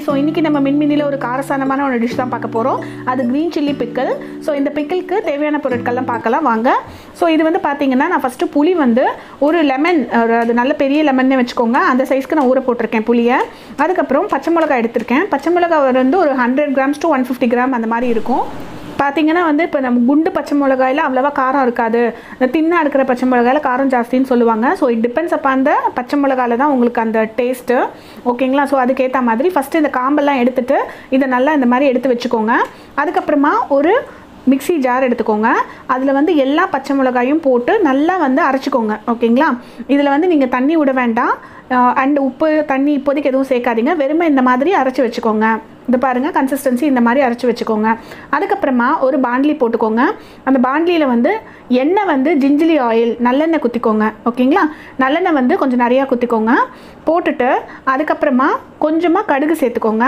so இன்றைக்கி நம்ம மின்மினியில் ஒரு காரசாரமான ஒரு டிஷ் தான் பார்க்க போகிறோம் அது க்ரீன் சில்லி பிக்கல் ஸோ இந்த பிக்கிளுக்கு தேவையான பொருட்கள்லாம் பார்க்கலாம் வாங்க ஸோ இது வந்து பார்த்தீங்கன்னா நான் ஃபஸ்ட்டு புளி வந்து ஒரு லெமன் அது நல்ல பெரிய லெமன்னே வச்சுக்கோங்க அந்த சைஸ்க்கு நான் ஊற போட்டிருக்கேன் புளியை அதுக்கப்புறம் பச்சை மிளகாய் எடுத்திருக்கேன் பச்சை மிளகாய் வந்து ஒரு hundred grams to one fifty gram அந்த மாதிரி இருக்கும் பார்த்தீங்கன்னா வந்து இப்போ நம்ம குண்டு பச்சை மிளகாயில் அவ்வளோவா காரம் இருக்காது இந்த தின்னாக இருக்கிற பச்சை மிளகாயில் காரம் ஜாஸ்தின்னு சொல்லுவாங்க ஸோ இட் டிபெண்ட்ஸ் அப்போ அந்த பச்சை மிளகாயில் தான் உங்களுக்கு அந்த டேஸ்ட்டு ஓகேங்களா ஸோ அதுக்கேற்ற மாதிரி ஃபஸ்ட்டு இந்த காம்பெல்லாம் எடுத்துட்டு இதை நல்லா இந்த மாதிரி எடுத்து வச்சுக்கோங்க அதுக்கப்புறமா ஒரு மிக்ஸி ஜார் எடுத்துக்கோங்க அதில் வந்து எல்லா பச்சை மிளகாயும் போட்டு நல்லா வந்து அரைச்சிக்கோங்க ஓகேங்களா இதில் வந்து நீங்கள் தண்ணி விட வேண்டாம் அண்ட் உப்பு தண்ணி இப்போதைக்கு எதுவும் சேர்க்காதீங்க வெறுமை இந்த மாதிரி அரைச்சி வச்சுக்கோங்க இது பாருங்கள் கன்சிஸ்டன்சி இந்த மாதிரி அரைச்சி வச்சுக்கோங்க அதுக்கப்புறமா ஒரு பாண்ட்லி போட்டுக்கோங்க அந்த பாண்ட்லியில் வந்து எண்ணெய் வந்து ஜிஞ்சிலி ஆயில் நல்லெண்ணெய் குத்திக்கோங்க ஓகேங்களா நல்லெண்ணெய் வந்து கொஞ்சம் நிறையா குத்திக்கோங்க போட்டுட்டு அதுக்கப்புறமா கொஞ்சமாக கடுகு சேர்த்துக்கோங்க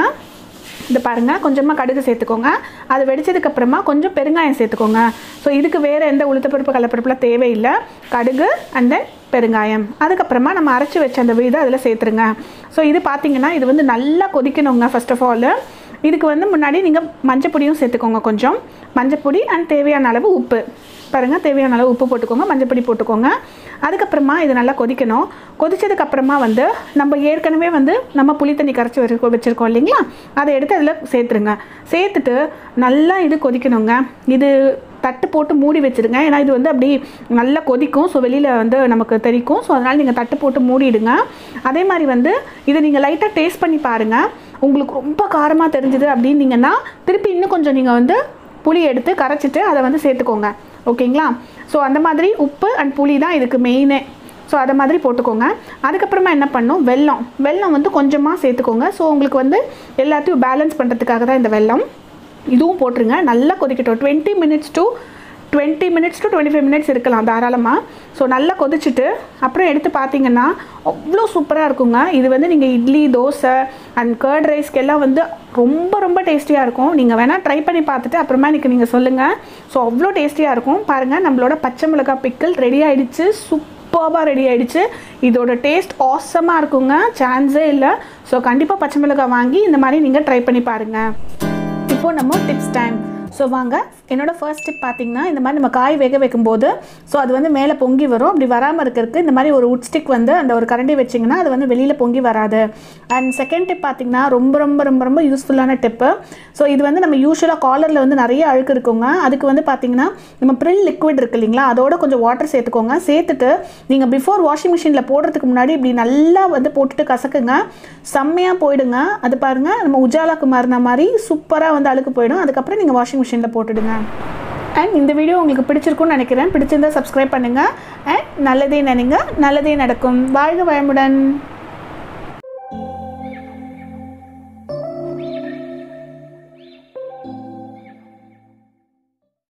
இது பாருங்கள் கொஞ்சமாக கடுகு சேர்த்துக்கோங்க அது வெடிச்சதுக்கப்புறமா கொஞ்சம் பெருங்காயம் சேர்த்துக்கோங்க ஸோ இதுக்கு வேறு எந்த உளுத்தப்பருப்பு கடலப்பருப்புலாம் தேவையில்லை கடுகு அண்ட் தென் பெருங்காயம் அதுக்கப்புறமா நம்ம அரைச்சி வச்ச அந்த விதை அதில் சேர்த்துருங்க ஸோ இது பார்த்தீங்கன்னா இது வந்து நல்லா கொதிக்கணுங்க ஃபர்ஸ்ட் ஆஃப் ஆல் இதுக்கு வந்து முன்னாடி நீங்கள் மஞ்சப்பொடியும் சேர்த்துக்கோங்க கொஞ்சம் மஞ்சப்பொடி அண்ட் தேவையான அளவு உப்பு பாருங்கள் தேவையான அளவு உப்பு போட்டுக்கோங்க மஞ்சப்பொடி போட்டுக்கோங்க அதுக்கப்புறமா இது நல்லா கொதிக்கணும் கொதிச்சதுக்கப்புறமா வந்து நம்ம ஏற்கனவே வந்து நம்ம புளி தண்ணி கரைச்சி வச்சு வச்சுருக்கோம் இல்லைங்களா அதை எடுத்து அதில் சேர்த்துருங்க சேர்த்துட்டு நல்லா இது கொதிக்கணுங்க இது தட்டு போட்டு மூடி வச்சுருங்க ஏன்னா இது வந்து அப்படி நல்லா கொதிக்கும் ஸோ வெளியில் வந்து நமக்கு தெரிக்கும் ஸோ அதனால் நீங்கள் தட்டு போட்டு மூடிடுங்க அதே மாதிரி வந்து இதை நீங்கள் லைட்டாக டேஸ்ட் பண்ணி பாருங்கள் உங்களுக்கு ரொம்ப காரமாக தெரிஞ்சுது அப்படின்னீங்கன்னா திருப்பி இன்னும் கொஞ்சம் நீங்கள் வந்து புளி எடுத்து கரைச்சிட்டு அதை வந்து சேர்த்துக்கோங்க ஓகேங்களா ஸோ அந்த மாதிரி உப்பு அண்ட் புளி தான் இதுக்கு மெயினே ஸோ அதை மாதிரி போட்டுக்கோங்க அதுக்கப்புறமா என்ன பண்ணும் வெல்லம் வெல்லம் வந்து கொஞ்சமாக சேர்த்துக்கோங்க ஸோ உங்களுக்கு வந்து எல்லாத்தையும் பேலன்ஸ் பண்ணுறதுக்காக தான் இந்த வெல்லம் இதுவும் போட்டுருங்க நல்லா கொதிக்கட்டும் twenty minutes to twenty minutes to twenty five minutes இருக்கலாம் தாராளமாக ஸோ நல்லா கொதிச்சுட்டு அப்புறம் எடுத்து பார்த்தீங்கன்னா அவ்வளோ சூப்பராக இருக்குங்க இது வந்து நீங்கள் இட்லி தோசை அண்ட் கர்ட் ரைஸ்க்கெல்லாம் வந்து ரொம்ப ரொம்ப டேஸ்டியாக இருக்கும் நீங்கள் வேணால் ட்ரை பண்ணி பார்த்துட்டு அப்புறமா எனக்கு நீங்கள் சொல்லுங்கள் ஸோ அவ்வளோ டேஸ்டியாக இருக்கும் பாருங்கள் நம்மளோட பச்சை மிளகாய் பிக்கல் ரெடி ஆகிடுச்சு சூப்பராக ரெடி ஆகிடுச்சு இதோட டேஸ்ட் ஆசமாக இருக்குங்க சான்ஸே இல்லை ஸோ கண்டிப்பாக பச்சை மிளகாய் வாங்கி இந்த மாதிரி நீங்கள் ட்ரை பண்ணி பாருங்கள் இப்போது நம்ம டிப்ஸ் டைம் ஸோ வாங்க என்னோடய ஃபர்ஸ்ட் டிப் பார்த்தீங்கன்னா இந்த மாதிரி நம்ம காய் வேக வைக்கும்போது ஸோ அது வந்து மேலே பொங்கி வரும் அப்படி வராமல் இருக்கிறதுக்கு இந்த மாதிரி ஒரு உட் ஸ்டிக் வந்து அந்த ஒரு கரண்டி வச்சிங்கன்னா அது வந்து வெளியில் பொங்கி வராது அண்ட் செகண்ட் டிப் பார்த்தீங்கன்னா ரொம்ப ரொம்ப ரொம்ப ரொம்ப யூஸ்ஃபுல்லான டிப்பு ஸோ இது வந்து நம்ம யூஸ்வலாக காலரில் வந்து நிறைய அழுக்கு இருக்குங்க அதுக்கு வந்து பார்த்தீங்கன்னா நம்ம ப்ரில் லிக்விட் இருக்கு இல்லைங்களா அதோட கொஞ்சம் வாட்டர் சேர்த்துக்கோங்க சேர்த்துட்டு நீங்கள் பிஃபோர் வாஷிங் மிஷினில் போடுறதுக்கு முன்னாடி இப்படி நல்லா வந்து போட்டுட்டு கசக்குங்க செம்மையாக போயிடுங்க அது பாருங்கள் நம்ம உஜாலாக்கு மாறின மாதிரி சூப்பராக வந்து அழுக்கு போயிடும் அதுக்கப்புறம் நீங்கள் வாஷிங் மிஷினில் போட்டுடுங்க அண்ட் இந்த வீடியோ உங்களுக்கு பிடிச்சிருக்கும்னு நினைக்கிறேன் பிடிச்சிருந்தா சப்ஸ்கிரைப் பண்ணுங்கள் அண்ட் நல்லதே நினைங்க நல்லதே நடக்கும் வாழ்க வளமுடன்